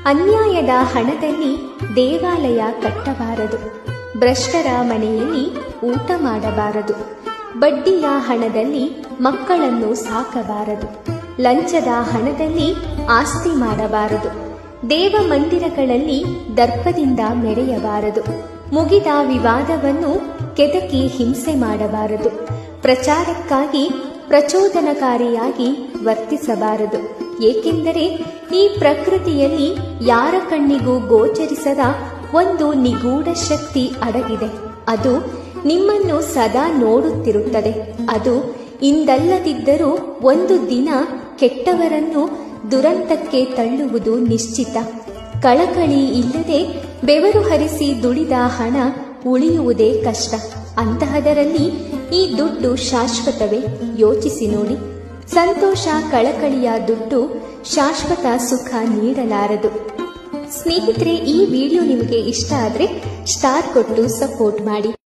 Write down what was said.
ಅನ್ಯಾಯದ ಹಣದಲ್ಲಿ ದೇವಾಲಯ ಕಟ್ಟಬಾರದು ಭ್ರಷ್ಟರ ಮನೆಯಲ್ಲಿ ಊಟ ಮಾಡಬಾರದು ಬಡ್ಡಿಯ ಹಣದಲ್ಲಿ ಮಕ್ಕಳನ್ನು ಸಾಕಬಾರದು ಲಂಚದ ಹಣದಲ್ಲಿ ಆಸ್ತಿ ಮಾಡಬಾರದು ದೇವ ಮಂದಿರಗಳಲ್ಲಿ ದರ್ಪದಿಂದ ಮೆರೆಯಬಾರದು ಮುಗಿದ ವಿವಾದವನ್ನು ಕೆದಕಿ ಹಿಂಸೆ ಮಾಡಬಾರದು ಪ್ರಚಾರಕ್ಕಾಗಿ ಪ್ರಚೋದನಕಾರಿಯಾಗಿ ವರ್ತಿಸಬಾರದು ಏಕೆಂದರೆ ಈ ಪ್ರಕೃತಿಯಲ್ಲಿ ಯಾರ ಕಣ್ಣಿಗೂ ಗೋಚರಿಸದ ಒಂದು ನಿಗೂಢ ಶಕ್ತಿ ಅಡಗಿದೆ ಅದು ನಿಮ್ಮನ್ನು ಸದಾ ನೋಡುತ್ತಿರುತ್ತದೆ ಅದು ಇಂದಲ್ಲದಿದ್ದರೂ ಒಂದು ದಿನ ಕೆಟ್ಟವರನ್ನು ದುರಂತಕ್ಕೆ ತಳ್ಳುವುದು ನಿಶ್ಚಿತ ಕಳಕಳಿ ಇಲ್ಲದೆ ಬೆವರು ಹರಿಸಿ ದುಡಿದ ಹಣ ಉಳಿಯುವುದೇ ಕಷ್ಟ ಅಂತಹದರಲ್ಲಿ ಈ ದುಡ್ಡು ಶಾಶ್ವತವೇ ಯೋಚಿಸಿ ನೋಡಿ ಸಂತೋಷ ಕಳಕಳಿಯ ದುಡ್ಡು ಶಾಶ್ವತ ಸುಖ ನೀಡಲಾರದು ಸ್ನೇಹಿತರೆ ಈ ವಿಡಿಯೋ ನಿಮಗೆ ಇಷ್ಟ ಆದರೆ ಸ್ಟಾರ್ ಕೊಟ್ಟು ಸಪೋರ್ಟ್ ಮಾಡಿ